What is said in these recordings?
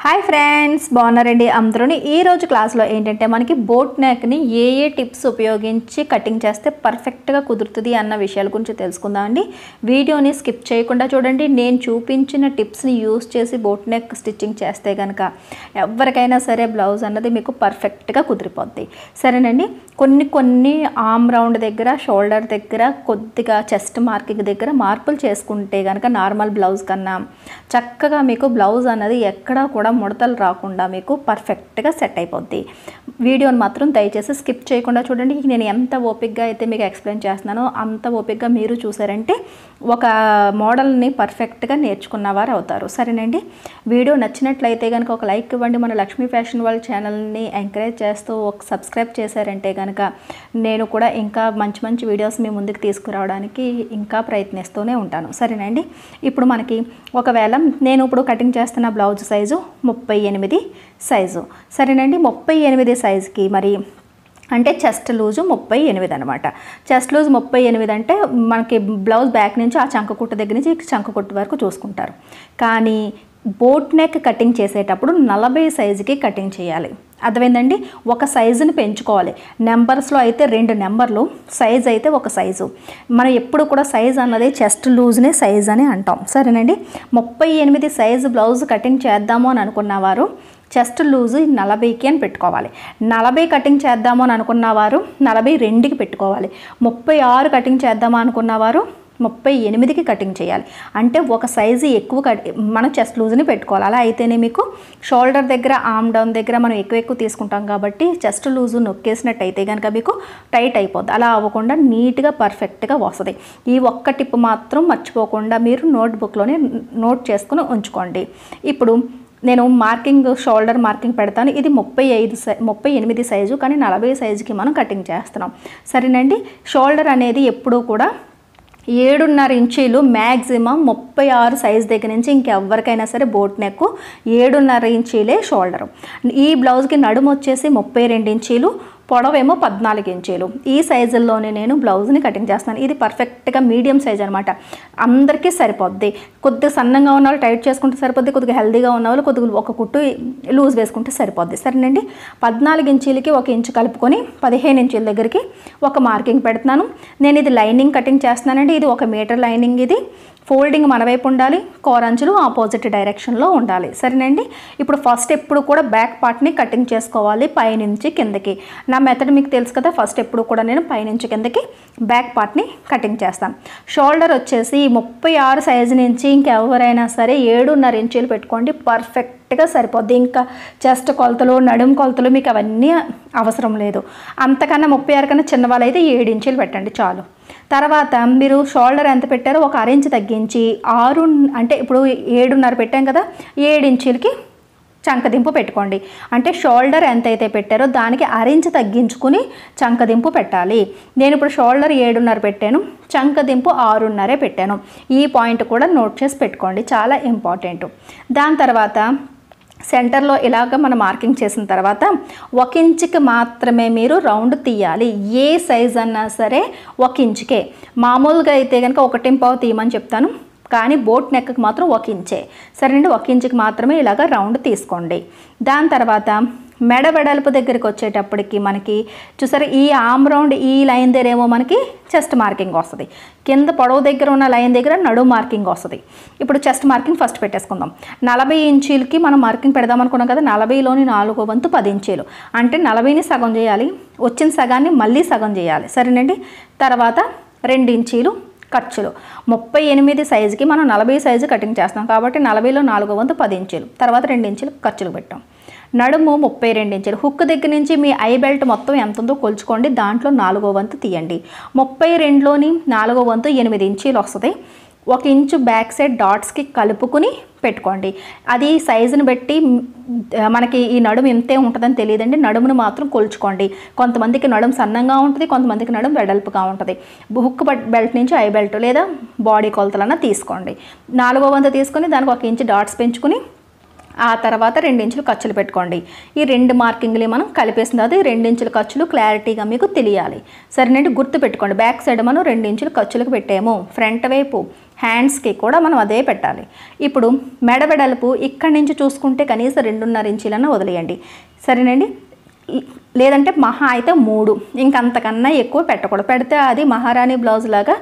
hi friends బాగున్నారండి అందరూని ఈ రోజు క్లాస్లో ఏంటంటే మనకి బోట్ నెక్ని ఏ ఏ టిప్స్ ఉపయోగించి కటింగ్ చేస్తే పర్ఫెక్ట్గా కుదురుతుంది అన్న విషయాల గురించి తెలుసుకుందాం అండి వీడియోని స్కిప్ చేయకుండా చూడండి నేను చూపించిన టిప్స్ని యూస్ చేసి బోట్ నెక్ స్టిచ్చింగ్ చేస్తే కనుక ఎవరికైనా సరే బ్లౌజ్ అన్నది మీకు పర్ఫెక్ట్గా కుదిరిపోద్ది సరేనండి కొన్ని కొన్ని ఆమ్ రౌండ్ దగ్గర షోల్డర్ దగ్గర కొద్దిగా చెస్ట్ మార్కింగ్ దగ్గర మార్పులు చేసుకుంటే కనుక నార్మల్ బ్లౌజ్ కన్నా చక్కగా మీకు బ్లౌజ్ అన్నది ఎక్కడా కూడా ముడతలు రాకుండా మీకు పర్ఫెక్ట్గా సెట్ అయిపోద్ది వీడియోని మాత్రం దయచేసి స్కిప్ చేయకుండా చూడండి నేను ఎంత ఓపిక్గా అయితే మీకు ఎక్స్ప్లెయిన్ చేస్తున్నానో అంత ఓపిక్గా మీరు చూసారంటే ఒక మోడల్ని పర్ఫెక్ట్గా నేర్చుకున్నవారు అవుతారు సరేనండి వీడియో నచ్చినట్లయితే కనుక ఒక లైక్ ఇవ్వండి మన లక్ష్మీ ఫ్యాషన్ వాళ్ళ ఛానల్ని ఎంకరేజ్ చేస్తూ ఒక సబ్స్క్రైబ్ చేశారంటే కనుక నేను కూడా ఇంకా మంచి మంచి వీడియోస్ మీ ముందుకు తీసుకురావడానికి ఇంకా ప్రయత్నిస్తూనే ఉంటాను సరేనండి ఇప్పుడు మనకి ఒకవేళ నేను ఇప్పుడు కటింగ్ చేస్తున్న బ్లౌజ్ సైజు ముప్పై ఎనిమిది సైజు సరేనండి ముప్పై ఎనిమిది సైజుకి మరి అంటే చెస్ట్ లూజు ముప్పై ఎనిమిది అనమాట చెస్ట్ లూజ్ ముప్పై ఎనిమిది అంటే మనకి బ్లౌజ్ బ్యాక్ నుంచి ఆ చంక కుట్టు దగ్గర నుంచి చంక కుట్టు వరకు చూసుకుంటారు కానీ బోట్ నెక్ కటింగ్ చేసేటప్పుడు నలభై సైజుకి కటింగ్ చేయాలి అర్థమైందండి ఒక సైజుని పెంచుకోవాలి నెంబర్స్లో అయితే రెండు నెంబర్లు సైజ్ అయితే ఒక సైజు మనం ఎప్పుడు కూడా సైజ్ అన్నది చెస్ట్ లూజ్నే సైజ్ అని అంటాం సరేనండి ముప్పై ఎనిమిది సైజు బ్లౌజ్ కటింగ్ చేద్దాము అని అనుకున్నవారు చెస్ట్ లూజు నలభైకి అని పెట్టుకోవాలి నలభై కటింగ్ చేద్దాము అని అనుకున్నవారు నలభై రెండుకి పెట్టుకోవాలి ముప్పై ఆరు కటింగ్ చేద్దాము అనుకున్నవారు ముప్పై ఎనిమిదికి కటింగ్ చేయాలి అంటే ఒక సైజు ఎక్కువ కట్ మనం చెస్ట్ లూజ్ని పెట్టుకోవాలి అలా అయితేనే మీకు షోల్డర్ దగ్గర ఆమ్ డౌన్ దగ్గర మనం ఎక్కువ ఎక్కువ తీసుకుంటాం కాబట్టి చెస్ట్ లూజు నొక్కేసినట్టు అయితే కనుక మీకు టైట్ అయిపోద్ది అలా అవ్వకుండా నీట్గా పర్ఫెక్ట్గా వస్తుంది ఈ ఒక్క టిప్ మాత్రం మర్చిపోకుండా మీరు నోట్బుక్లోనే నోట్ చేసుకుని ఉంచుకోండి ఇప్పుడు నేను మార్కింగ్ షోల్డర్ మార్కింగ్ పెడతాను ఇది ముప్పై ఐదు సై ముప్పై ఎనిమిది సైజు కానీ నలభై సైజుకి మనం కటింగ్ చేస్తున్నాం సరేనండి షోల్డర్ అనేది ఎప్పుడూ కూడా ఏడున్నర ఇంచీలు మ్యాక్సిమం ముప్పై ఆరు సైజ్ దగ్గర నుంచి ఇంకెవ్వరికైనా సరే బోట్ నెక్ ఏడున్నర ఇంచీలే షోల్డరు ఈ బ్లౌజ్కి నడుము వచ్చేసి ముప్పై రెండు ఇంచీలు పొడవేమో పద్నాలుగు ఇంచీలు ఈ సైజుల్లోనే నేను బ్లౌజ్ని కటింగ్ చేస్తాను ఇది పర్ఫెక్ట్గా మీడియం సైజ్ అనమాట అందరికీ సరిపోద్ది కొద్దిగా సన్నంగా ఉన్న వాళ్ళు టైట్ చేసుకుంటే సరిపోద్ది కొద్దిగా హెల్దీగా ఉన్న వాళ్ళు కొద్దిగా ఒక కుట్టు లూజ్ వేసుకుంటే సరిపోద్ది సరేనండి పద్నాలుగు ఇంచీలకి ఒక ఇంచు కలుపుకొని పదిహేను ఇంచీల దగ్గరికి ఒక మార్కింగ్ పెడుతున్నాను నేను ఇది లైనింగ్ కటింగ్ చేస్తున్నానండి ఇది ఒక మీటర్ లైనింగ్ ఇది ఫోల్డింగ్ మన వైపు ఉండాలి కోరంచులు ఆపోజిట్ డైరెక్షన్లో ఉండాలి సరేనండి ఇప్పుడు ఫస్ట్ ఎప్పుడు కూడా బ్యాక్ పార్ట్ని కటింగ్ చేసుకోవాలి పైనుంచి కిందకి నా మెథడ్ మీకు తెలుసు కదా ఫస్ట్ ఎప్పుడు కూడా నేను పైనుంచి కిందకి బ్యాక్ పార్ట్ని కటింగ్ చేస్తాను షోల్డర్ వచ్చేసి ముప్పై ఆరు సైజు నుంచి ఇంకెవరైనా సరే ఏడున్నర ఇంచీలు పెట్టుకోండి పర్ఫెక్ట్గా సరిపోద్ది ఇంకా చెస్ట్ కొలతలు నడుము కొలతలు మీకు అవన్నీ అవసరం లేదు అంతకన్నా ముప్పై ఆరు కన్నా చిన్నవాళ్ళు అయితే ఏడు ఇంచీలు పెట్టండి చాలు తర్వాత మీరు షోల్డర్ ఎంత పెట్టారో ఒక అరెంజ్ తగ్గించి ఆరు అంటే ఇప్పుడు ఏడున్నర పెట్టాం కదా ఏడు ఇంచులకి చంకదింపు పెట్టుకోండి అంటే షోల్డర్ ఎంత అయితే పెట్టారో దానికి అరెంజ్ తగ్గించుకుని చంకదింపు పెట్టాలి నేను ఇప్పుడు షోల్డర్ ఏడున్నర పెట్టాను చంకదింపు ఆరున్నరే పెట్టాను ఈ పాయింట్ కూడా నోట్ చేసి పెట్టుకోండి చాలా ఇంపార్టెంట్ దాని తర్వాత సెంటర్లో ఇలాగ మనం మార్కింగ్ చేసిన తర్వాత ఒక ఇంచుకి మాత్రమే మీరు రౌండ్ తీయాలి ఏ సైజ్ అన్నా సరే ఒక ఇంచుకే మామూలుగా అయితే కనుక ఒకటింపావు తీయమని చెప్తాను కానీ బోట్ నెక్కి మాత్రం ఒక ఇంచే సరేనండి ఒక ఇంచుకి మాత్రమే ఇలాగ రౌండ్ తీసుకోండి దాని తర్వాత మెడ వెడల్పు దగ్గరికి వచ్చేటప్పటికి మనకి చూసారా ఈ ఆమ్ రౌండ్ ఈ లైన్ దగ్గర ఏమో మనకి చెస్ట్ మార్కింగ్ వస్తుంది కింద పొడవు దగ్గర ఉన్న లైన్ దగ్గర నడుము మార్కింగ్ వస్తుంది ఇప్పుడు చెస్ట్ మార్కింగ్ ఫస్ట్ పెట్టేసుకుందాం నలభై ఇంచీలకి మనం మార్కింగ్ పెడదాం అనుకున్నాం కదా నలభైలోని నాలుగో వంతు పది ఇంచీలు అంటే నలభైని సగం చేయాలి వచ్చిన సగాన్ని మళ్ళీ సగం చేయాలి సరేనండి తర్వాత రెండు ఇంచీలు ఖర్చులు ముప్పై ఎనిమిది సైజుకి మనం నలభై సైజు కటింగ్ చేస్తాం కాబట్టి నలభైలో నాలుగో వంతు పది ఇంచులు తర్వాత రెండు ఇంచులు ఖర్చులు పెట్టాం నడుము ముప్పై రెండు ఇంచులు హుక్ దగ్గర నుంచి మీ ఐ బెల్ట్ మొత్తం ఎంత ఉందో కొలుచుకోండి దాంట్లో నాలుగో వంతు తీయండి ముప్పై రెండులోని నాలుగో వంతు ఎనిమిది ఇంచీలు వస్తుంది ఒక ఇంచు బ్యాక్ సైడ్ డాట్స్కి కలుపుకుని పెట్టుకోండి అది సైజుని బట్టి మనకి ఈ నడుము ఇంతే ఉంటుందని తెలియదండి నడుమును మాత్రం కొలుచుకోండి కొంతమందికి నడుము సన్నంగా ఉంటుంది కొంతమందికి నడుము వెడల్పుగా ఉంటుంది హుక్ బెల్ట్ నుంచి ఐ బెల్ట్ లేదా బాడీ కొలతలన్నా తీసుకోండి నాలుగో వంతు తీసుకొని దానికి ఒక ఇంచు డాట్స్ పెంచుకుని ఆ తర్వాత రెండించులు ఖర్చులు పెట్టుకోండి ఈ రెండు మార్కింగ్లు మనం కలిపేసిన తర్వాత ఈ రెండించుల ఖర్చులు క్లారిటీగా మీకు తెలియాలి సరేనండి గుర్తు పెట్టుకోండి బ్యాక్ సైడ్ మనం రెండించులు ఖర్చులకు పెట్టాము ఫ్రంట్ వైపు హ్యాండ్స్కి కూడా మనం అదే పెట్టాలి ఇప్పుడు మెడ వెడల్పు ఇక్కడి నుంచి చూసుకుంటే కనీసం రెండున్నర ఇంచీలన్నా వదిలేయండి సరేనండి లేదంటే మహా అయితే మూడు ఇంకంతకన్నా ఎక్కువ పెట్టకూడదు పెడితే అది మహారాణి బ్లౌజ్ లాగా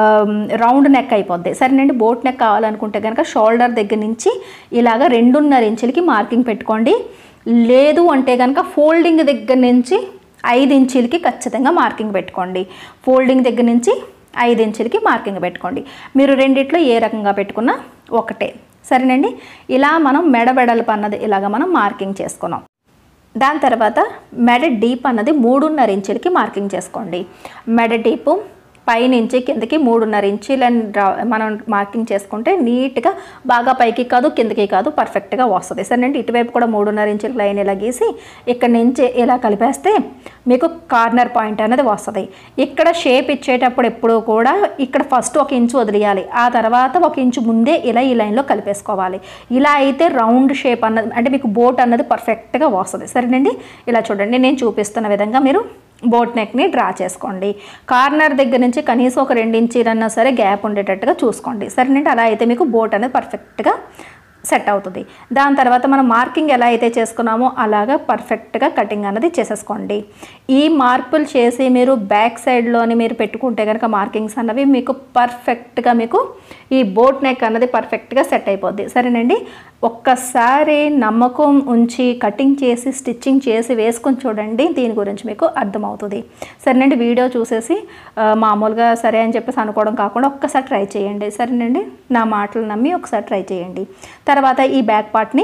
రౌండ్ నెక్ అయిపోద్ది సరేనండి బోట్ నెక్ కావాలనుకుంటే కనుక షోల్డర్ దగ్గర నుంచి ఇలాగ రెండున్నర ఇంచులకి మార్కింగ్ పెట్టుకోండి లేదు అంటే కనుక ఫోల్డింగ్ దగ్గర నుంచి ఐదు ఇంచులకి ఖచ్చితంగా మార్కింగ్ పెట్టుకోండి ఫోల్డింగ్ దగ్గర నుంచి ఐదు ఇంచులకి మార్కింగ్ పెట్టుకోండి మీరు రెండిట్లో ఏ రకంగా పెట్టుకున్నా ఒకటే సరేనండి ఇలా మనం మెడ వెడల్పు అన్నది ఇలాగ మనం మార్కింగ్ చేసుకున్నాం దాని తర్వాత మెడ డీప్ అన్నది మూడున్నర ఇంచులకి మార్కింగ్ చేసుకోండి మెడ డీపు పైనుంచి కిందకి మూడున్నర ఇంచులని డ్రా మనం మార్కింగ్ చేసుకుంటే నీట్గా బాగా పైకి కాదు కిందకి కాదు పర్ఫెక్ట్గా వస్తుంది సరేనండి ఇటువైపు కూడా మూడున్నర ఇంచుల లైన్ ఇలా గీసి ఇక్కడ నుంచి ఇలా కలిపేస్తే మీకు కార్నర్ పాయింట్ అనేది వస్తుంది ఇక్కడ షేప్ ఇచ్చేటప్పుడు ఎప్పుడూ కూడా ఇక్కడ ఫస్ట్ ఒక ఇంచు వదిలేయాలి ఆ తర్వాత ఒక ఇంచు ముందే ఇలా ఈ లైన్లో కలిపేసుకోవాలి ఇలా అయితే రౌండ్ షేప్ అన్నది అంటే మీకు బోట్ అన్నది పర్ఫెక్ట్గా వస్తుంది సరేనండి ఇలా చూడండి నేను చూపిస్తున్న విధంగా మీరు బోట్ నెక్ని డ్రా చేసుకోండి కార్నర్ దగ్గర నుంచి కనీసం ఒక రెండు ఇంచీలన్నా సరే గ్యాప్ ఉండేటట్టుగా చూసుకోండి సరేనండి అలా అయితే మీకు బోట్ అనేది పర్ఫెక్ట్గా సెట్ అవుతుంది దాని తర్వాత మనం మార్కింగ్ ఎలా అయితే చేసుకున్నామో అలాగా పర్ఫెక్ట్గా కటింగ్ అన్నది చేసేసుకోండి ఈ మార్పులు చేసి మీరు బ్యాక్ సైడ్లోని మీరు పెట్టుకుంటే కనుక మార్కింగ్స్ అన్నవి మీకు పర్ఫెక్ట్గా మీకు ఈ బోట్ నెక్ అన్నది పర్ఫెక్ట్గా సెట్ అయిపోద్ది సరేనండి ఒక్కసారి నమ్మకం ఉంచి కటింగ్ చేసి స్టిచ్చింగ్ చేసి వేసుకొని చూడండి దీని గురించి మీకు అర్థమవుతుంది సరేనండి వీడియో చూసేసి ఆ, మామూలుగా సరే అని చెప్పేసి అనుకోవడం కాకుండా ఒక్కసారి ట్రై చేయండి సరేనండి నా మాటలు నమ్మి ఒకసారి ట్రై చేయండి తర్వాత ఈ బ్యాక్ పార్ట్ని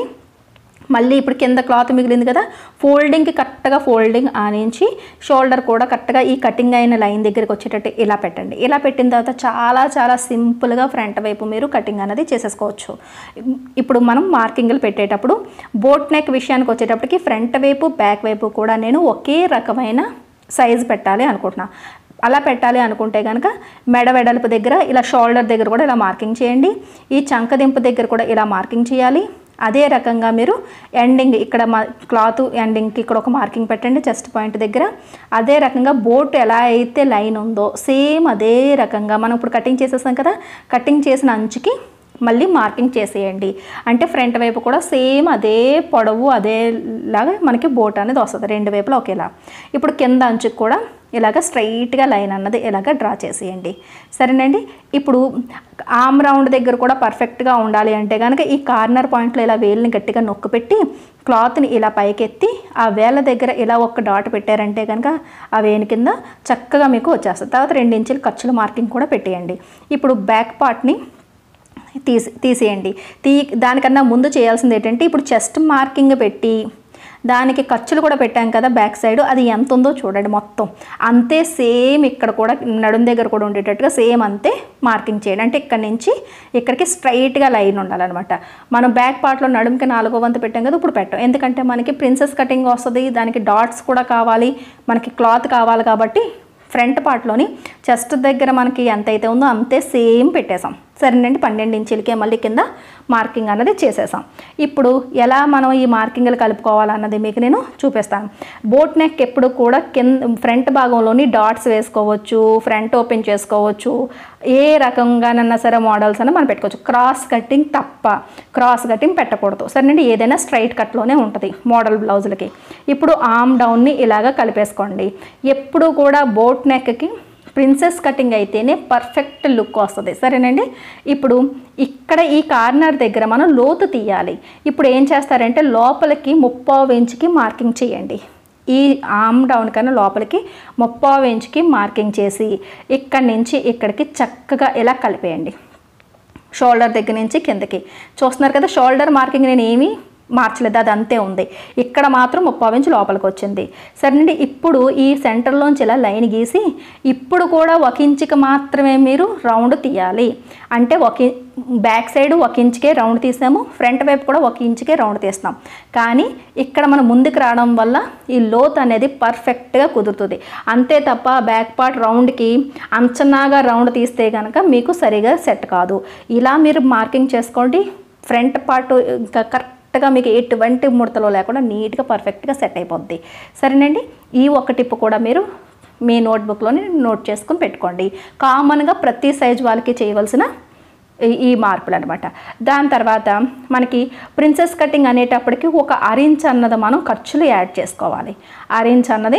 మళ్ళీ ఇప్పుడు కింద క్లాత్ మిగిలింది కదా ఫోల్డింగ్కి కరెక్ట్గా ఫోల్డింగ్ ఆనించి షోల్డర్ కూడా కరెక్ట్గా ఈ కటింగ్ అయిన లైన్ దగ్గరికి వచ్చేటట్టు ఇలా పెట్టండి ఇలా పెట్టిన తర్వాత చాలా చాలా సింపుల్గా ఫ్రంట్ వైపు మీరు కటింగ్ అనేది చేసేసుకోవచ్చు ఇప్పుడు మనం మార్కింగ్లు పెట్టేటప్పుడు బోట్ నెక్ విషయానికి వచ్చేటప్పటికి ఫ్రంట్ వైపు బ్యాక్ వైపు కూడా నేను ఒకే రకమైన సైజ్ పెట్టాలి అనుకుంటున్నా అలా పెట్టాలి అనుకుంటే కనుక మెడ వెడల్పు దగ్గర ఇలా షోల్డర్ దగ్గర కూడా ఇలా మార్కింగ్ చేయండి ఈ చంకదింపు దగ్గర కూడా ఇలా మార్కింగ్ చేయాలి అదే రకంగా మీరు ఎండింగ్ ఇక్కడ మా క్లాత్ ఎండింగ్కి ఇక్కడ ఒక మార్కింగ్ పెట్టండి చెస్ట్ పాయింట్ దగ్గర అదే రకంగా బోట్ ఎలా అయితే లైన్ ఉందో సేమ్ అదే రకంగా మనం ఇప్పుడు కటింగ్ చేసేసాం కదా కటింగ్ చేసిన అంచుకి మళ్ళీ మార్కింగ్ చేసేయండి అంటే ఫ్రంట్ వైపు కూడా సేమ్ అదే పొడవు అదేలాగా మనకి బోట్ అనేది వస్తుంది రెండు వైపులా ఒకేలా ఇప్పుడు కింద అంచుకు కూడా ఇలాగ స్ట్రైట్గా లైన్ అన్నది ఇలాగ డ్రా చేసేయండి సరేనండి ఇప్పుడు ఆమ్ రౌండ్ దగ్గర కూడా పర్ఫెక్ట్గా ఉండాలి అంటే కనుక ఈ కార్నర్ పాయింట్లో ఇలా వేలుని గట్టిగా నొక్కి పెట్టి క్లాత్ని ఇలా పైకెత్తి ఆ వేల దగ్గర ఇలా ఒక డాట్ పెట్టారంటే కనుక ఆ వేని కింద చక్కగా మీకు వచ్చేస్తుంది తర్వాత రెండు ఇంచులు ఖర్చుల మార్కింగ్ కూడా పెట్టేయండి ఇప్పుడు బ్యాక్ పార్ట్ని తీసి తీసేయండి తీ దానికన్నా ముందు చేయాల్సింది ఏంటంటే ఇప్పుడు చెస్ట్ మార్కింగ్ పెట్టి దానికి ఖర్చులు కూడా పెట్టాం కదా బ్యాక్ సైడ్ అది ఎంత ఉందో చూడండి మొత్తం అంతే సేమ్ ఇక్కడ కూడా నడుం దగ్గర కూడా ఉండేటట్టుగా సేమ్ అంతే మార్కింగ్ చేయండి అంటే ఇక్కడ నుంచి ఇక్కడికి స్ట్రైట్గా లైన్ ఉండాలన్నమాట మనం బ్యాక్ పార్ట్లో నడుంకి నాలుగో వంతు పెట్టాం కదా ఇప్పుడు పెట్టాం ఎందుకంటే మనకి ప్రిన్సెస్ కటింగ్ వస్తుంది దానికి డాట్స్ కూడా కావాలి మనకి క్లాత్ కావాలి కాబట్టి ఫ్రంట్ పార్ట్లోని చెస్ట్ దగ్గర మనకి ఎంత అయితే ఉందో అంతే సేమ్ పెట్టేసాం సరేనండి పన్నెండు ఇంచులకే మళ్ళీ కింద మార్కింగ్ అన్నది చేసేసాం ఇప్పుడు ఎలా మనం ఈ మార్కింగ్లు కలుపుకోవాలన్నది మీకు నేను చూపిస్తాను బోట్ నెక్ ఎప్పుడు కూడా కింద ఫ్రంట్ భాగంలోని డాట్స్ వేసుకోవచ్చు ఫ్రంట్ ఓపెన్ చేసుకోవచ్చు ఏ రకంగానన్నా సరే మోడల్స్ అని మనం పెట్టుకోవచ్చు క్రాస్ కటింగ్ తప్ప క్రాస్ కటింగ్ పెట్టకూడదు సరేనండి ఏదైనా స్ట్రైట్ కట్లోనే ఉంటుంది మోడల్ బ్లౌజులకి ఇప్పుడు ఆమ్ డౌన్ని ఇలాగ కలిపేసుకోండి ఎప్పుడు కూడా బోట్ నెక్కి ప్రిన్సెస్ కటింగ్ అయితేనే పర్ఫెక్ట్ లుక్ వస్తుంది సరేనండి ఇప్పుడు ఇక్కడ ఈ కార్నర్ దగ్గర మనం లోతు తీయాలి ఇప్పుడు ఏం చేస్తారంటే లోపలికి ముప్పావు ఇంచుకి మార్కింగ్ చేయండి ఈ ఆమ్ డౌన్ కన్నా లోపలికి ముప్పావు ఇంచుకి మార్కింగ్ చేసి ఇక్కడి నుంచి ఇక్కడికి చక్కగా ఇలా కలిపేయండి షోల్డర్ దగ్గర నుంచి కిందకి చూస్తున్నారు కదా షోల్డర్ మార్కింగ్ నేను ఏమీ మార్చలేదు అది అంతే ఉంది ఇక్కడ మాత్రం ముప్పావు ఇంచు లోపలికి వచ్చింది సరేనండి ఇప్పుడు ఈ సెంటర్లోంచి ఇలా లైన్ గీసి ఇప్పుడు కూడా ఒక ఇంచుకి మాత్రమే మీరు రౌండ్ తీయాలి అంటే ఒక ఇ- బ్యాక్ సైడ్ ఒక ఇంచుకే రౌండ్ తీసాము ఫ్రంట్ వైపు కూడా ఒక ఇంచుకే రౌండ్ తీస్తాం కానీ ఇక్కడ మనం ముందుకు రావడం వల్ల ఈ లోత్ అనేది పర్ఫెక్ట్గా కుదురుతుంది అంతే తప్ప బ్యాక్ పార్ట్ రౌండ్కి అంచనాగా రౌండ్ తీస్తే కనుక మీకు సరిగా సెట్ కాదు ఇలా మీరు మార్కింగ్ చేసుకోండి ఫ్రంట్ పార్ట్ ఇంకా కరెక్ట్గా కరెక్ట్గా మీకు ఎటువంటి ముడతలు లేకుండా నీట్గా పర్ఫెక్ట్గా సెట్ అయిపోద్ది సరేనండి ఈ ఒక్క టిప్ కూడా మీరు మీ నోట్బుక్లోని నోట్ చేసుకుని పెట్టుకోండి కామన్గా ప్రతి సైజ్ వాళ్ళకి చేయవలసిన ఈ- ఈ మార్పులు అనమాట దాని తర్వాత మనకి ప్రిన్సెస్ కటింగ్ అనేటప్పటికి ఒక అరించ్ అన్నది మనం ఖర్చులు యాడ్ చేసుకోవాలి అరించ్ అన్నది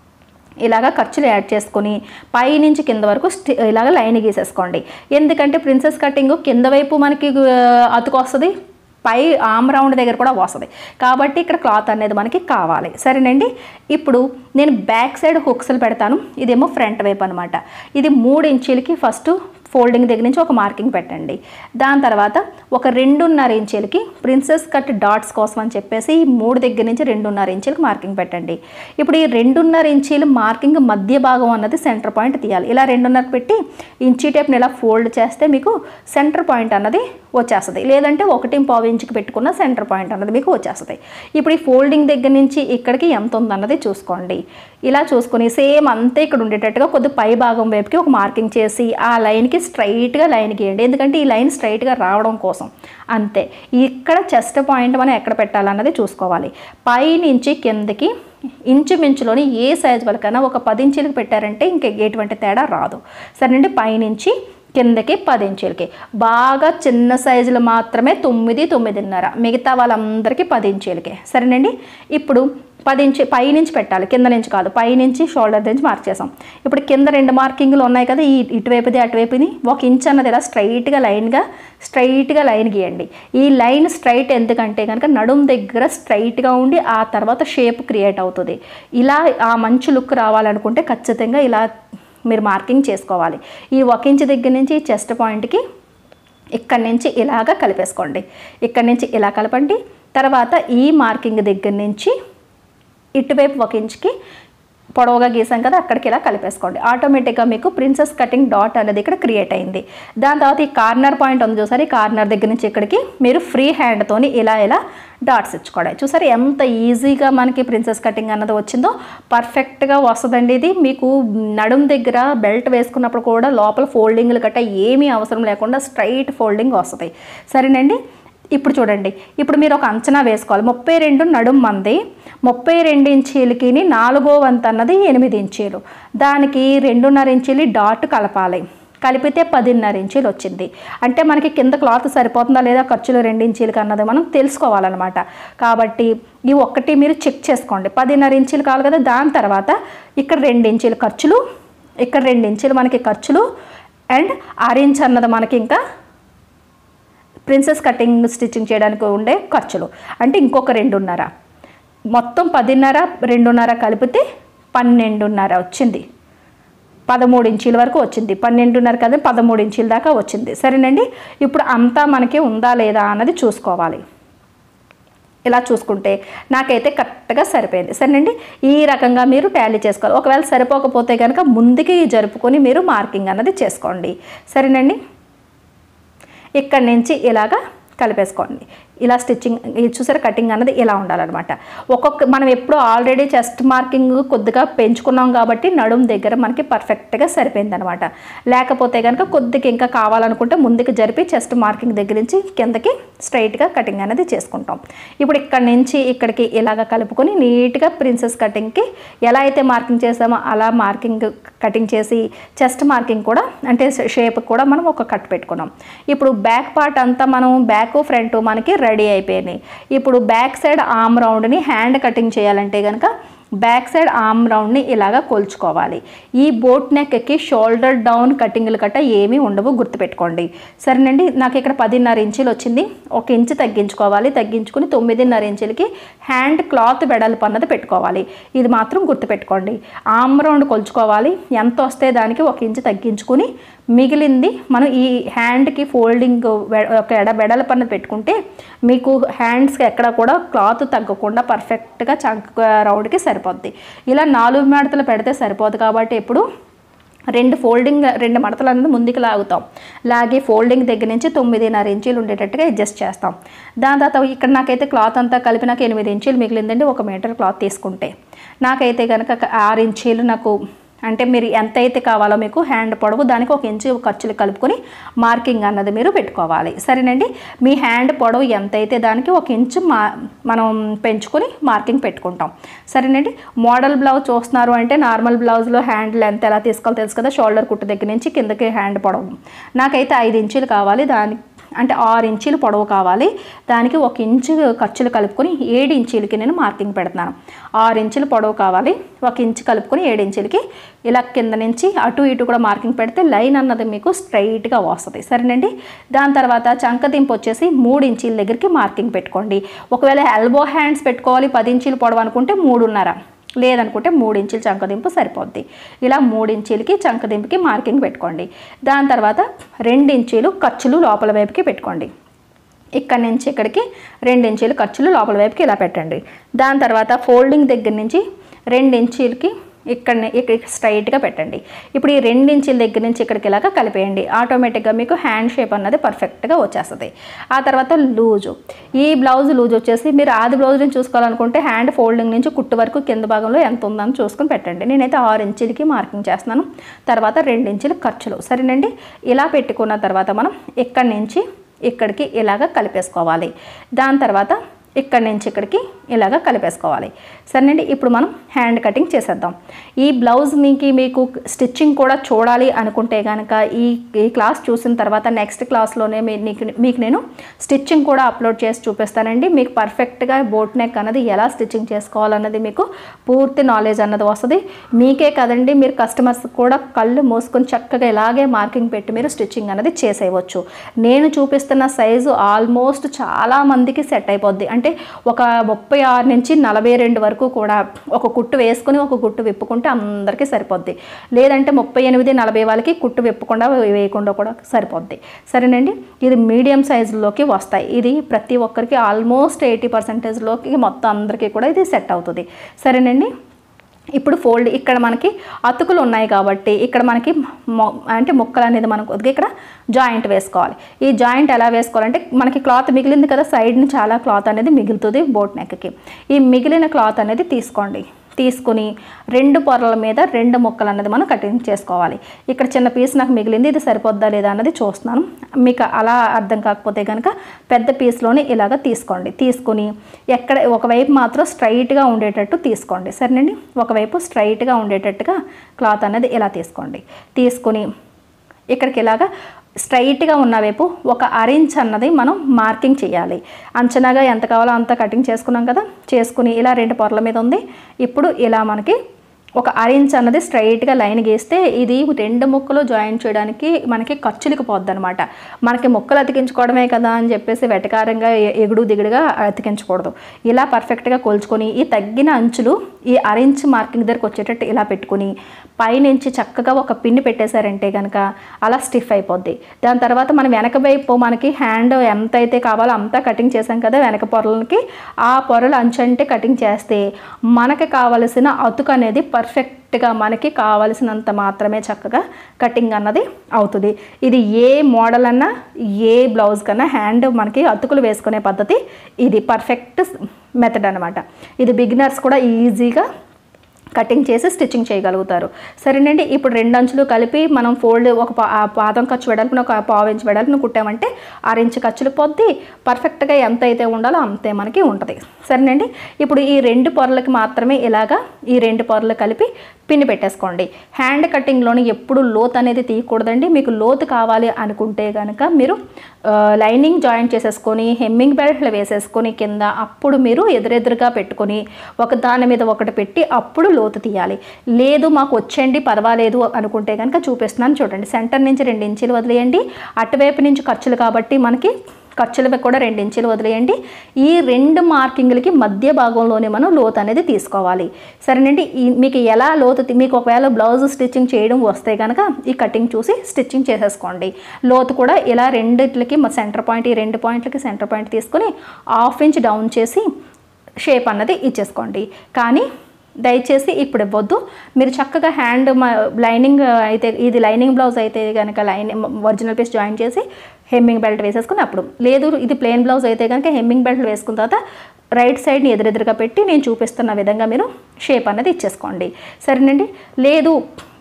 ఇలాగ ఖర్చులు యాడ్ చేసుకొని పై నుంచి కింద వరకు స్టి ఇలాగ లైన్ గీసేసుకోండి ఎందుకంటే ప్రిన్సెస్ కటింగ్ కింద వైపు మనకి ఆ, అతుకు వస్తుంది పై ఆమ్ రౌండ్ దగ్గర కూడా వస్తుంది కాబట్టి ఇక్కడ క్లాత్ అనేది మనకి కావాలి సరేనండి ఇప్పుడు నేను బ్యాక్ సైడ్ హుక్స్లు పెడతాను ఇదేమో ఫ్రంట్ వైపు అనమాట ఇది మూడు ఇంచీలకి ఫస్ట్ ఫోల్డింగ్ దగ్గర నుంచి ఒక మార్కింగ్ పెట్టండి దాని తర్వాత ఒక రెండున్నర ఇంచీలకి ప్రిన్సెస్ కట్ డాట్స్ కోసం అని చెప్పేసి ఈ మూడు దగ్గర నుంచి రెండున్నర ఇంచీలకి మార్కింగ్ పెట్టండి ఇప్పుడు ఈ రెండున్నర ఇంచీలు మార్కింగ్ మధ్య భాగం అన్నది సెంటర్ పాయింట్ తీయాలి ఇలా రెండున్నర పెట్టి ఇంచీ టేప్ని ఇలా ఫోల్డ్ చేస్తే మీకు సెంటర్ పాయింట్ అన్నది వచ్చేస్తుంది లేదంటే ఒకటి పావు ఇంచుకి పెట్టుకున్న సెంటర్ పాయింట్ అన్నది మీకు వచ్చేస్తుంది ఇప్పుడు ఈ ఫోల్డింగ్ దగ్గర నుంచి ఇక్కడికి ఎంత ఉందన్నది చూసుకోండి ఇలా చూసుకొని సేమ్ అంతే ఇక్కడ ఉండేటట్టుగా కొద్ది పై భాగం వైపుకి ఒక మార్కింగ్ చేసి ఆ లైన్కి స్ట్రైట్గా లైన్ గీయండి ఎందుకంటే ఈ లైన్ స్ట్రైట్గా రావడం కోసం అంతే ఇక్కడ చెస్ట్ పాయింట్ మనం ఎక్కడ పెట్టాలన్నది చూసుకోవాలి పై నుంచి కిందకి ఇంచుమించులోని ఏ సైజ్ వరకైనా ఒక పది ఇంచులకు పెట్టారంటే ఇంక ఎటువంటి తేడా రాదు సరేనండి పైనుంచి కిందకి పది ఇంచులకి బాగా చిన్న సైజులు మాత్రమే తొమ్మిది తొమ్మిదిన్నర మిగతా వాళ్ళందరికీ పది ఇంచులకి సరేనండి ఇప్పుడు పది ఇంచు పై నుంచి పెట్టాలి కింద నుంచి కాదు పై నుంచి షోల్డర్ నుంచి మార్క్ చేసాం ఇప్పుడు కింద రెండు మార్కింగ్లు ఉన్నాయి కదా ఈ ఇటువైపుది అటువైపుది ఒక ఇంచ్ అన్నది ఇలా స్ట్రైట్గా లైన్గా స్ట్రైట్గా లైన్ గీయండి ఈ లైన్ స్ట్రైట్ ఎందుకంటే కనుక నడుం దగ్గర స్ట్రైట్గా ఉండి ఆ తర్వాత షేప్ క్రియేట్ అవుతుంది ఇలా ఆ మంచి లుక్ రావాలనుకుంటే ఖచ్చితంగా ఇలా మీరు మార్కింగ్ చేసుకోవాలి ఈ ఒక ఇంచ్ దగ్గర నుంచి ఈ చెస్ట్ పాయింట్కి ఇక్కడి నుంచి ఇలాగ కలిపేసుకోండి ఇక్కడి నుంచి ఇలా కలపండి తర్వాత ఈ మార్కింగ్ దగ్గర నుంచి ఇటువైపు ఒక ఇంచుకి పొడవుగా గీసాం కదా అక్కడికి ఇలా కలిపేసుకోండి ఆటోమేటిక్గా మీకు ప్రిన్సెస్ కటింగ్ డాట్ అనేది ఇక్కడ క్రియేట్ అయింది దాని తర్వాత ఈ కార్నర్ పాయింట్ ఉంది చూసారు ఈ కార్నర్ దగ్గర నుంచి ఇక్కడికి మీరు ఫ్రీ హ్యాండ్తోని ఇలా ఇలా డాట్స్ ఇచ్చుకోవడం చూసారు ఎంత ఈజీగా మనకి ప్రిన్సెస్ కటింగ్ అన్నది వచ్చిందో పర్ఫెక్ట్గా వస్తుందండి ఇది మీకు నడుం దగ్గర బెల్ట్ వేసుకున్నప్పుడు కూడా లోపల ఫోల్డింగ్లు గట్రా ఏమీ అవసరం లేకుండా స్ట్రైట్ ఫోల్డింగ్ వస్తుంది సరేనండి ఇప్పుడు చూడండి ఇప్పుడు మీరు ఒక అంచనా వేసుకోవాలి ముప్పై రెండు నడుం మంది ముప్పై రెండు ఇంచీలకి నాలుగో వంతు అన్నది ఎనిమిది ఇంచీలు దానికి రెండున్నర ఇంచీలు డాట్ కలపాలి కలిపితే పదిన్నర ఇంచీలు వచ్చింది అంటే మనకి కింద క్లాత్ సరిపోతుందా లేదా ఖర్చులు రెండు ఇంచీలకి అన్నది మనం తెలుసుకోవాలన్నమాట కాబట్టి ఈ ఒక్కటి మీరు చెక్ చేసుకోండి పదిన్నర ఇంచీలు కావాలి కదా దాని తర్వాత ఇక్కడ రెండు ఇంచీలు ఖర్చులు ఇక్కడ రెండు ఇంచీలు మనకి ఖర్చులు అండ్ ఆరెంజ్ అన్నది మనకి ఇంకా ప్రిన్సెస్ కటింగ్ స్టిచ్చింగ్ చేయడానికి ఉండే ఖర్చులు అంటే ఇంకొక రెండున్నర మొత్తం పదిన్నర రెండున్నర కలిపితే పన్నెండున్నర వచ్చింది పదమూడు ఇంచీల వరకు వచ్చింది పన్నెండున్నర కదా పదమూడు ఇంచీల దాకా వచ్చింది సరేనండి ఇప్పుడు అంతా మనకి ఉందా లేదా అన్నది చూసుకోవాలి ఇలా చూసుకుంటే నాకైతే కరెక్ట్గా సరిపోయింది సరేనండి ఈ రకంగా మీరు టాలీ చేసుకోవాలి ఒకవేళ సరిపోకపోతే కనుక ముందుకి జరుపుకొని మీరు మార్కింగ్ అన్నది చేసుకోండి సరేనండి ఇక్కడి నుంచి ఇలాగా కలిపేసుకోండి ఇలా స్టిచ్చింగ్ ఇది చూసారా కటింగ్ అన్నది ఇలా ఉండాలన్నమాట ఒక్కొక్క మనం ఎప్పుడు ఆల్రెడీ చెస్ట్ మార్కింగ్ కొద్దిగా పెంచుకున్నాం కాబట్టి నడుం దగ్గర మనకి పర్ఫెక్ట్గా సరిపోయింది అనమాట లేకపోతే కనుక కొద్దిగా ఇంకా కావాలనుకుంటే ముందుకు జరిపి చెస్ట్ మార్కింగ్ దగ్గర నుంచి కిందకి స్ట్రైట్గా కటింగ్ అనేది చేసుకుంటాం ఇప్పుడు ఇక్కడ నుంచి ఇక్కడికి ఇలాగ కలుపుకొని నీట్గా ప్రిన్సెస్ కటింగ్కి ఎలా అయితే మార్కింగ్ చేసామో అలా మార్కింగ్ కటింగ్ చేసి చెస్ట్ మార్కింగ్ కూడా అంటే షేప్ కూడా మనం ఒక కట్ పెట్టుకున్నాం ఇప్పుడు బ్యాక్ పార్ట్ అంతా మనం బ్యాక్ ఫ్రంట్ మనకి రెడీ అయిపోయినాయి ఇప్పుడు బ్యాక్ సైడ్ ఆమ్ రౌండ్ని హ్యాండ్ కటింగ్ చేయాలంటే కనుక బ్యాక్ సైడ్ ఆమ్ రౌండ్ని ఇలాగా కొలుచుకోవాలి ఈ బోట్ నెక్కి షోల్డర్ డౌన్ కటింగ్లు గట్ట ఏమీ ఉండవు గుర్తుపెట్టుకోండి సరేనండి నాకు ఇక్కడ పదిన్నర ఇంచులు వచ్చింది ఒక ఇంచు తగ్గించుకోవాలి తగ్గించుకుని తొమ్మిదిన్నర ఇంచులకి హ్యాండ్ క్లాత్ వెడల్పు అన్నది పెట్టుకోవాలి ఇది మాత్రం గుర్తుపెట్టుకోండి ఆమ్ రౌండ్ కొలుచుకోవాలి ఎంత వస్తే దానికి ఒక ఇంచు తగ్గించుకుని మిగిలింది మనం ఈ హ్యాండ్కి ఫోల్డింగ్ వె- ఒక ఎడ వెడల్పు అన్నది పెట్టుకుంటే మీకు హ్యాండ్స్కి ఎక్కడ కూడా క్లాత్ తగ్గకుండా పర్ఫెక్ట్గా చంక రౌండ్కి సరిపోద్ది ఇలా నాలుగు మడతలు పెడితే సరిపోదు కాబట్టి ఎప్పుడు రెండు ఫోల్డింగ్ రెండు మడతలు అనేది ముందుకు లాగుతాం లాగి ఫోల్డింగ్ దగ్గర నుంచి తొమ్మిదిన్నర ఇంచీలు ఉండేటట్టుగా అడ్జస్ట్ చేస్తాం దాని తర్వాత ఇక్కడ నాకైతే క్లాత్ అంతా కలిపి నాకు ఎనిమిది ఇంచీలు మిగిలిందండి ఒక మీటర్ క్లాత్ తీసుకుంటే నాకైతే కనుక ఆరు ఇంచీలు నాకు అంటే మీరు ఎంత అయితే కావాలో మీకు హ్యాండ్ పొడవు దానికి ఒక ఇంచు ఖర్చులు కలుపుకొని మార్కింగ్ అన్నది మీరు పెట్టుకోవాలి సరేనండి మీ హ్యాండ్ పొడవు ఎంత అయితే దానికి ఒక ఇంచు మా మనం పెంచుకొని మార్కింగ్ పెట్టుకుంటాం సరేనండి మోడల్ బ్లౌజ్ చూస్తున్నారు అంటే నార్మల్ బ్లౌజ్లో హ్యాండ్ లెంత్ ఎలా తీసుకోవాలో తెలుసు కదా షోల్డర్ కుట్టు దగ్గర నుంచి కిందకి హ్యాండ్ పొడవు నాకైతే ఐదు ఇంచులు కావాలి దాని అంటే ఆరు ఇంచీలు పొడవు కావాలి దానికి ఒక ఇంచు ఖర్చులు కలుపుకొని ఏడు ఇంచీలకి నేను మార్కింగ్ పెడుతున్నాను ఆరు ఇంచులు పొడవు కావాలి ఒక ఇంచు కలుపుకొని ఏడు ఇంచులకి ఇలా కింద నుంచి అటు ఇటు కూడా మార్కింగ్ పెడితే లైన్ అన్నది మీకు స్ట్రైట్గా వస్తుంది సరేనండి దాని తర్వాత చంకదింపు వచ్చేసి మూడు ఇంచీల దగ్గరికి మార్కింగ్ పెట్టుకోండి ఒకవేళ ఎల్బో హ్యాండ్స్ పెట్టుకోవాలి పది ఇంచీలు పొడవు అనుకుంటే మూడున్నర లేదనుకుంటే మూడు ఇంచులు చంకదింపు సరిపోద్ది ఇలా మూడు ఇంచీలకి చంకదింపుకి మార్కింగ్ పెట్టుకోండి దాని తర్వాత రెండు ఇంచీలు ఖర్చులు లోపల వైపుకి పెట్టుకోండి ఇక్కడ నుంచి ఇక్కడికి రెండు ఇంచీలు ఖర్చులు లోపల వైపుకి ఇలా పెట్టండి దాని తర్వాత ఫోల్డింగ్ దగ్గర నుంచి రెండు ఇంచీలకి ఇక్కడ ఇక్కడ స్ట్రైట్గా పెట్టండి ఇప్పుడు ఈ రెండు ఇంచుల దగ్గర నుంచి ఇక్కడికి ఇలాగా కలిపేయండి ఆటోమేటిక్గా మీకు హ్యాండ్ షేప్ అన్నది పర్ఫెక్ట్గా వచ్చేస్తుంది ఆ తర్వాత లూజు ఈ బ్లౌజ్ లూజ్ వచ్చేసి మీరు ఆది బ్లౌజ్ని చూసుకోవాలనుకుంటే హ్యాండ్ ఫోల్డింగ్ నుంచి కుట్టు వరకు కింద భాగంలో ఎంత ఉందని చూసుకొని పెట్టండి నేనైతే ఆరు ఇంచులకి మార్కింగ్ చేస్తున్నాను తర్వాత రెండు ఇంచులు ఖర్చులు సరేనండి ఇలా పెట్టుకున్న తర్వాత మనం ఇక్కడి నుంచి ఇక్కడికి ఇలాగ కలిపేసుకోవాలి దాని తర్వాత ఇక్కడి నుంచి ఇక్కడికి ఇలాగ కలిపేసుకోవాలి సరేనండి ఇప్పుడు మనం హ్యాండ్ కటింగ్ చేసేద్దాం ఈ బ్లౌజ్ మీకు మీకు స్టిచ్చింగ్ కూడా చూడాలి అనుకుంటే కనుక ఈ ఈ క్లాస్ చూసిన తర్వాత నెక్స్ట్ క్లాస్లోనే మీ నీకు మీకు నేను స్టిచ్చింగ్ కూడా అప్లోడ్ చేసి చూపిస్తానండి మీకు పర్ఫెక్ట్గా బోట్ నెక్ అన్నది ఎలా స్టిచ్చింగ్ చేసుకోవాలన్నది మీకు పూర్తి నాలెడ్జ్ అన్నది వస్తుంది మీకే కదండి మీరు కస్టమర్స్ కూడా కళ్ళు మూసుకొని చక్కగా ఇలాగే మార్కింగ్ పెట్టి మీరు స్టిచ్చింగ్ అనేది చేసేయవచ్చు నేను చూపిస్తున్న సైజు ఆల్మోస్ట్ చాలా మందికి సెట్ అయిపోద్ది అంటే ఒక ముప్పై ఆరు నుంచి నలభై రెండు వరకు కూడా ఒక కుట్టు వేసుకుని ఒక కుట్టు విప్పుకుంటే అందరికీ సరిపోద్ది లేదంటే ముప్పై ఎనిమిది నలభై వాళ్ళకి కుట్టు విప్పకుండా వేయకుండా కూడా సరిపోద్ది సరేనండి ఇది మీడియం సైజులోకి వస్తాయి ఇది ప్రతి ఒక్కరికి ఆల్మోస్ట్ ఎయిటీ పర్సెంటేజ్లోకి మొత్తం అందరికీ కూడా ఇది సెట్ అవుతుంది సరేనండి ఇప్పుడు ఫోల్డ్ ఇక్కడ మనకి అతుకులు ఉన్నాయి కాబట్టి ఇక్కడ మనకి మొ- అంటే ముక్కలు అనేది మనం కొద్దిగా ఇక్కడ జాయింట్ వేసుకోవాలి ఈ జాయింట్ ఎలా వేసుకోవాలంటే మనకి క్లాత్ మిగిలింది కదా సైడ్ని చాలా క్లాత్ అనేది మిగులుతుంది బోట్ నెక్కి ఈ మిగిలిన క్లాత్ అనేది తీసుకోండి తీసుకుని రెండు పొరల మీద రెండు ముక్కలు అన్నది మనం కటింగ్ చేసుకోవాలి ఇక్కడ చిన్న పీస్ నాకు మిగిలింది ఇది సరిపోద్దా లేదా అన్నది చూస్తున్నాను మీకు అలా అర్థం కాకపోతే కనుక పెద్ద పీస్లోనే ఇలాగ తీసుకోండి తీసుకుని ఎక్కడ ఒకవైపు మాత్రం స్ట్రైట్గా ఉండేటట్టు తీసుకోండి సరేనండి ఒకవైపు స్ట్రైట్గా ఉండేటట్టుగా క్లాత్ అనేది ఇలా తీసుకోండి తీసుకుని ఇక్కడికి ఇలాగా స్ట్రైట్గా ఉన్న వైపు ఒక అరేంజ్ అన్నది మనం మార్కింగ్ చేయాలి అంచనాగా ఎంత కావాలో అంత కటింగ్ చేసుకున్నాం కదా చేసుకుని ఇలా రెండు పొరల మీద ఉంది ఇప్పుడు ఇలా మనకి ఒక అరేంజ్ అన్నది స్ట్రైట్గా లైన్ గీస్తే ఇది రెండు ముక్కలు జాయిన్ చేయడానికి మనకి ఖర్చులకు పోద్ది అనమాట మనకి ముక్కలు అతికించుకోవడమే కదా అని చెప్పేసి వెటకారంగా ఎ- ఎగుడు దిగుడుగా అతికించకూడదు ఇలా పర్ఫెక్ట్గా కొలుచుకొని ఈ తగ్గిన అంచులు ఈ అరేంజ్ మార్కింగ్ దగ్గరకు వచ్చేటట్టు ఇలా పెట్టుకుని పైనుంచి చక్కగా ఒక పిన్ని పెట్టేశారంటే కనుక అలా స్టిఫ్ అయిపోద్ది దాని తర్వాత మనం వెనక వైపు మనకి హ్యాండ్ ఎంత అయితే కావాలో అంతా కటింగ్ చేసాం కదా వెనక పొరలకి ఆ పొరలు అంచు అంటే కటింగ్ చేస్తే మనకి కావలసిన అతుకు అనేది పర్ఫెక్ట్గా మనకి కావలసినంత మాత్రమే చక్కగా కటింగ్ అన్నది అవుతుంది ఇది ఏ మోడల్ అన్నా ఏ బ్లౌజ్ కన్నా హ్యాండ్ మనకి అతుకులు వేసుకునే పద్ధతి ఇది పర్ఫెక్ట్ మెథడ్ అనమాట ఇది బిగినర్స్ కూడా ఈజీగా కటింగ్ చేసి స్టిచ్చింగ్ చేయగలుగుతారు సరేనండి ఇప్పుడు రెండు అంచులు కలిపి మనం ఫోల్డ్ ఒక పా- ఆ పాదం ఖర్చు వెడల్పున ఒక పావు ఇంచు వెడల్పున కుట్టామంటే ఆరు ఇంచు ఖర్చులు పొద్ది పర్ఫెక్ట్గా ఎంత అయితే ఉండాలో అంతే మనకి ఉంటుంది సరేనండి ఇప్పుడు ఈ రెండు పొరలకి మాత్రమే ఇలాగా ఈ రెండు పొరలు కలిపి పిన్ని పెట్టేసుకోండి హ్యాండ్ కటింగ్లోని ఎప్పుడు లోత్ అనేది తీయకూడదండి మీకు లోతు కావాలి అనుకుంటే కనుక మీరు ఆ, లైనింగ్ జాయింట్ చేసేసుకొని హెమ్మింగ్ బెల్ట్లు వేసేసుకొని కింద అప్పుడు మీరు ఎదురెదురుగా పెట్టుకొని ఒక దాని మీద ఒకటి పెట్టి అప్పుడు లోతు తీయాలి లేదు మాకు వచ్చేయండి పర్వాలేదు అనుకుంటే కనుక చూపిస్తున్నాను చూడండి సెంటర్ నుంచి రెండు ఇంచులు వదిలేయండి అటువైపు నుంచి ఖర్చులు కాబట్టి మనకి ఖర్చులపై కూడా రెండు ఇంచులు వదిలేయండి ఈ రెండు మార్కింగ్లకి మధ్య భాగంలోనే మనం లోతు అనేది తీసుకోవాలి సరేనండి ఈ మీకు ఎలా లోతు తీ- మీకు ఒకవేళ బ్లౌజ్ స్టిచ్చింగ్ చేయడం వస్తే కనుక ఈ కటింగ్ చూసి స్టిచ్చింగ్ చేసేసుకోండి లోతు కూడా ఇలా రెండిట్లకి సెంటర్ పాయింట్ ఈ రెండు పాయింట్లకి సెంటర్ పాయింట్ తీసుకొని హాఫ్ ఇంచ్ డౌన్ చేసి షేప్ అన్నది ఇచ్చేసుకోండి కానీ దయచేసి ఇప్పుడు ఇవ్వద్దు మీరు చక్కగా హ్యాండ్ లైనింగ్ అయితే ఇది లైనింగ్ బ్లౌజ్ అయితే కనుక లైనింగ్ ఒరిజినల్ పీస్ జాయిన్ చేసి హెమ్మింగ్ బెల్ట్ వేసేసుకుని అప్పుడు లేదు ఇది ప్లెయిన్ బ్లౌజ్ అయితే కనుక హెమ్మింగ్ బెల్ట్ వేసుకున్న తర్వాత రైట్ సైడ్ని ఎదురెదురుగా పెట్టి నేను చూపిస్తున్న విధంగా మీరు షేప్ అనేది ఇచ్చేసుకోండి సరేనండి లేదు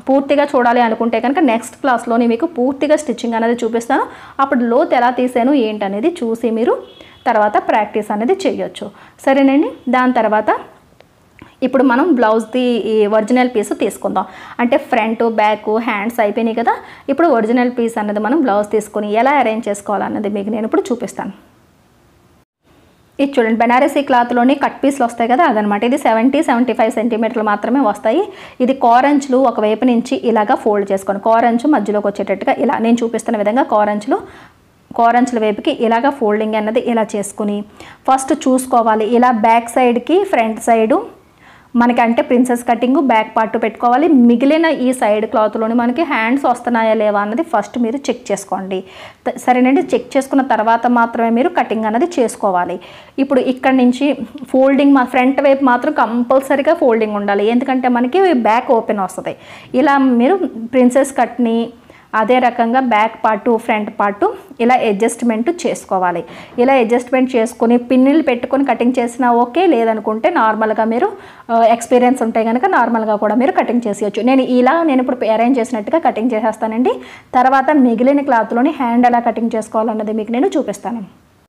పూర్తిగా చూడాలి అనుకుంటే కనుక నెక్స్ట్ క్లాస్లోని మీకు పూర్తిగా స్టిచ్చింగ్ అనేది చూపిస్తాను అప్పుడు లోతు ఎలా తీసాను ఏంటనేది చూసి మీరు తర్వాత ప్రాక్టీస్ అనేది చేయొచ్చు సరేనండి దాని తర్వాత ఇప్పుడు మనం బ్లౌజ్ది ఈ ఒరిజినల్ పీస్ తీసుకుందాం అంటే ఫ్రంట్ బ్యాక్ హ్యాండ్స్ అయిపోయినాయి కదా ఇప్పుడు ఒరిజినల్ పీస్ అన్నది మనం బ్లౌజ్ తీసుకొని ఎలా అరేంజ్ చేసుకోవాలన్నది మీకు నేను ఇప్పుడు చూపిస్తాను ఇది చూడండి బెనారసీ క్లాత్లోని కట్ పీస్లు వస్తాయి కదా అదనమాట ఇది సెవెంటీ సెవెంటీ ఫైవ్ సెంటీమీటర్లు మాత్రమే వస్తాయి ఇది కోరంచులు ఒకవైపు నుంచి ఇలాగా ఫోల్డ్ చేసుకోండి కోరంచు మధ్యలోకి వచ్చేటట్టుగా ఇలా నేను చూపిస్తున్న విధంగా కోరంచులు కోరంచుల వైపుకి ఇలాగ ఫోల్డింగ్ అన్నది ఇలా చేసుకుని ఫస్ట్ చూసుకోవాలి ఇలా బ్యాక్ సైడ్కి ఫ్రంట్ సైడు మనకి అంటే ప్రిన్సెస్ కటింగ్ బ్యాక్ పార్ట్ పెట్టుకోవాలి మిగిలిన ఈ సైడ్ క్లాత్లోని మనకి హ్యాండ్స్ వస్తున్నాయా లేవా అన్నది ఫస్ట్ మీరు చెక్ చేసుకోండి త- సరేనండి చెక్ చేసుకున్న తర్వాత మాత్రమే మీరు కటింగ్ అన్నది చేసుకోవాలి ఇప్పుడు ఇక్కడ నుంచి ఫోల్డింగ్ మా ఫ్రంట్ వైపు మాత్రం కంపల్సరీగా ఫోల్డింగ్ ఉండాలి ఎందుకంటే మనకి బ్యాక్ ఓపెన్ వస్తుంది ఇలా మీరు ప్రిన్సెస్ కట్ని అదే రకంగా బ్యాక్ పార్టు ఫ్రంట్ పార్టు ఇలా అడ్జస్ట్మెంట్ చేసుకోవాలి ఇలా అడ్జస్ట్మెంట్ చేసుకొని పిన్నులు పెట్టుకొని కటింగ్ చేసినా ఓకే లేదనుకుంటే నార్మల్గా మీరు ఎక్స్పీరియన్స్ ఉంటే కనుక నార్మల్గా కూడా మీరు కటింగ్ చేసేయచ్చు నేను ఇలా నేను ఇప్పుడు అరేంజ్ చేసినట్టుగా కటింగ్ చేసేస్తానండి తర్వాత మిగిలిన క్లాత్లోని హ్యాండ్ ఎలా కటింగ్ చేసుకోవాలన్నది మీకు నేను చూపిస్తాను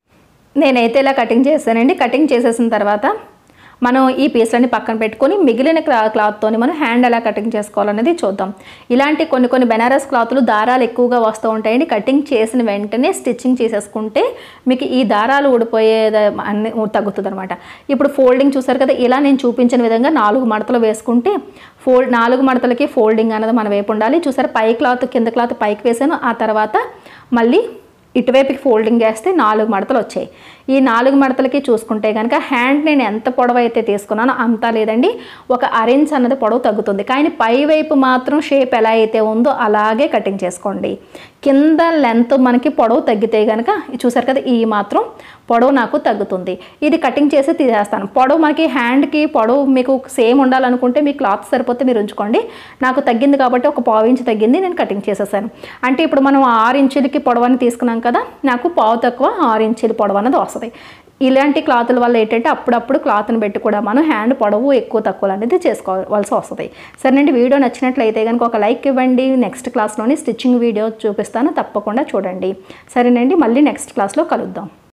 నేనైతే ఇలా కటింగ్ చేశానండి కటింగ్ చేసేసిన తర్వాత మనం ఈ పీస్లని పక్కన పెట్టుకొని మిగిలిన క్లా క్లాత్తోని మనం హ్యాండ్ ఎలా కటింగ్ చేసుకోవాలనేది చూద్దాం ఇలాంటి కొన్ని కొన్ని బెనారస్ క్లాత్లు దారాలు ఎక్కువగా వస్తూ ఉంటాయండి కటింగ్ చేసిన వెంటనే స్టిచ్చింగ్ చేసేసుకుంటే మీకు ఈ దారాలు ఊడిపోయే అన్ని తగ్గుతుంది అనమాట ఇప్పుడు ఫోల్డింగ్ చూసారు కదా ఇలా నేను చూపించిన విధంగా నాలుగు మడతలు వేసుకుంటే ఫోల్డ్ నాలుగు మడతలకి ఫోల్డింగ్ అనేది మన వైపు ఉండాలి చూసారు పై క్లాత్ కింద క్లాత్ పైకి వేసాను ఆ తర్వాత మళ్ళీ ఇటువైపుకి ఫోల్డింగ్ చేస్తే నాలుగు మడతలు వచ్చాయి ఈ నాలుగు మడతలకి చూసుకుంటే కనుక హ్యాండ్ నేను ఎంత పొడవు అయితే తీసుకున్నానో అంతా లేదండి ఒక అరెంజ్ అన్నది పొడవు తగ్గుతుంది కానీ పై వైపు మాత్రం షేప్ ఎలా అయితే ఉందో అలాగే కటింగ్ చేసుకోండి కింద లెంత్ మనకి పొడవు తగ్గితే కనుక చూసారు కదా ఈ మాత్రం పొడవు నాకు తగ్గుతుంది ఇది కటింగ్ చేసి తీసేస్తాను పొడవు మనకి హ్యాండ్కి పొడవు మీకు సేమ్ ఉండాలనుకుంటే మీ క్లాత్ సరిపోతే మీరు ఉంచుకోండి నాకు తగ్గింది కాబట్టి ఒక పావు ఇంచు తగ్గింది నేను కటింగ్ చేసేసాను అంటే ఇప్పుడు మనం ఆరు ఇంచులకి పొడవు అని తీసుకున్నాం కదా నాకు పావు తక్కువ ఆరు ఇంచుల పొడవు అనేది వస్తుంది ఇలాంటి క్లాతుల వల్ల ఏంటంటే అప్పుడప్పుడు క్లాత్ని పెట్టి కూడా మనం హ్యాండ్ పొడవు ఎక్కువ తక్కువ అనేది చేసుకోవాల్సి వస్తుంది సరేనండి వీడియో నచ్చినట్లయితే కనుక ఒక లైక్ ఇవ్వండి నెక్స్ట్ క్లాస్లోని స్టిచ్చింగ్ వీడియో చూపిస్తాను తప్పకుండా చూడండి సరేనండి మళ్ళీ నెక్స్ట్ క్లాస్లో కలుద్దాం